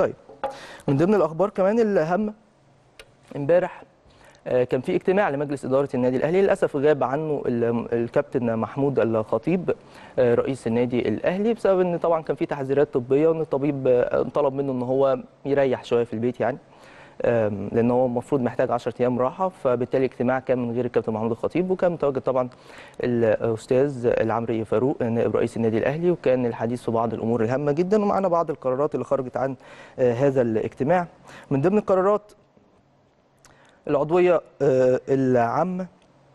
طيب من ضمن الاخبار كمان الهامه امبارح آه، كان في اجتماع لمجلس اداره النادي الاهلي للاسف غاب عنه ال- الكابتن محمود الخطيب آه، رئيس النادي الاهلي بسبب ان طبعا كان في تحذيرات طبيه وان الطبيب آه، طلب منه ان هو يريح شويه في البيت يعني آم، لان هو المفروض محتاج 10 ايام راحه فبالتالي الاجتماع كان من غير الكابتن محمود الخطيب وكان متواجد طبعا الاستاذ العمري فاروق نائب رئيس النادي الاهلي وكان الحديث في بعض الامور الهامه جدا ومعنا بعض القرارات اللي خرجت عن آه، هذا الاجتماع من ضمن القرارات العضويه آه، العامه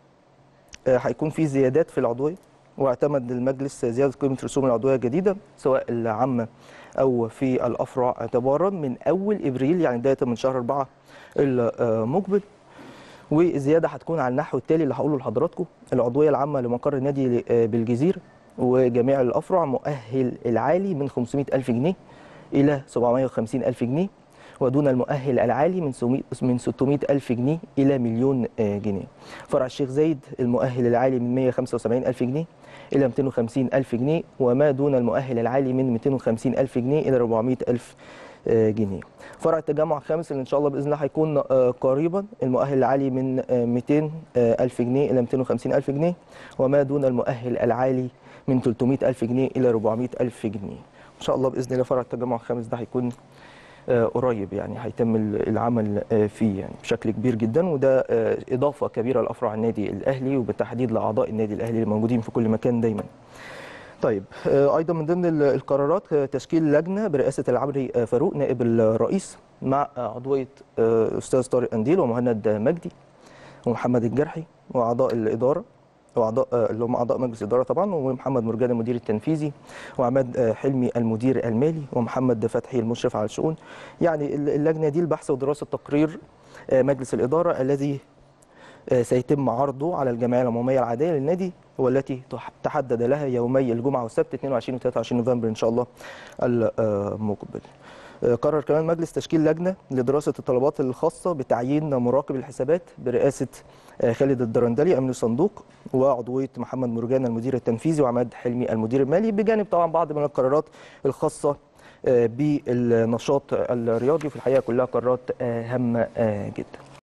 آه، هيكون في زيادات في العضويه واعتمد المجلس زياده قيمه رسوم العضويه الجديده سواء العامه او في الافرع اعتبارا من اول ابريل يعني بدايه من شهر أربعة المقبل والزياده هتكون على النحو التالي اللي هقوله لحضراتكم العضويه العامه لمقر النادي بالجزيره وجميع الافرع مؤهل العالي من 500 الف جنيه الى 750 الف جنيه ودون المؤهل العالي من سمي- من 600 ألف جنيه إلى مليون آه، جنيه فرع الشيخ زايد المؤهل العالي من 175 ألف جنيه إلى 250 ألف جنيه وما دون المؤهل العالي من 250 ألف جنيه إلى 400 ألف آه، جنيه فرع التجمع الخامس اللي إن شاء الله بإذن الله هيكون آه، قريبا المؤهل العالي من آه، 200 آه، ألف جنيه إلى 250 ألف جنيه وما دون المؤهل العالي من 300 ألف جنيه إلى 400 ألف جنيه إن شاء الله بإذن الله فرع التجمع الخامس ده هيكون آه، قريب يعني هيتم ال- العمل آه، فيه يعني بشكل كبير جدا وده آه، اضافه كبيره لافرع النادي الاهلي وبالتحديد لاعضاء النادي الاهلي الموجودين في كل مكان دايما. طيب آه، ايضا من ضمن ال- القرارات آه، تشكيل لجنه برئاسه العمري آه، فاروق نائب الرئيس مع آه، عضويه آه، استاذ طارق انديل ومهند مجدي ومحمد الجرحي واعضاء الاداره واعضاء آه، اللي هم اعضاء مجلس الاداره طبعا ومحمد مرجان المدير التنفيذي وعماد آه، حلمي المدير المالي ومحمد فتحي المشرف على الشؤون يعني ال- اللجنه دي لبحث ودراسه تقرير آه، مجلس الاداره الذي آه، سيتم عرضه على الجمعيه العموميه العاديه للنادي والتي تح- تحدد لها يومي الجمعه والسبت 22 و 23 نوفمبر ان شاء الله المقبل. آه، قرر كمان مجلس تشكيل لجنه لدراسه الطلبات الخاصه بتعيين مراقب الحسابات برئاسه آه، خالد الدرندلي امين الصندوق وعضويه محمد مرجان المدير التنفيذي وعماد حلمي المدير المالي بجانب طبعا بعض من القرارات الخاصه آه، بالنشاط الرياضي وفي الحقيقه كلها قرارات آه، هامه آه، جدا.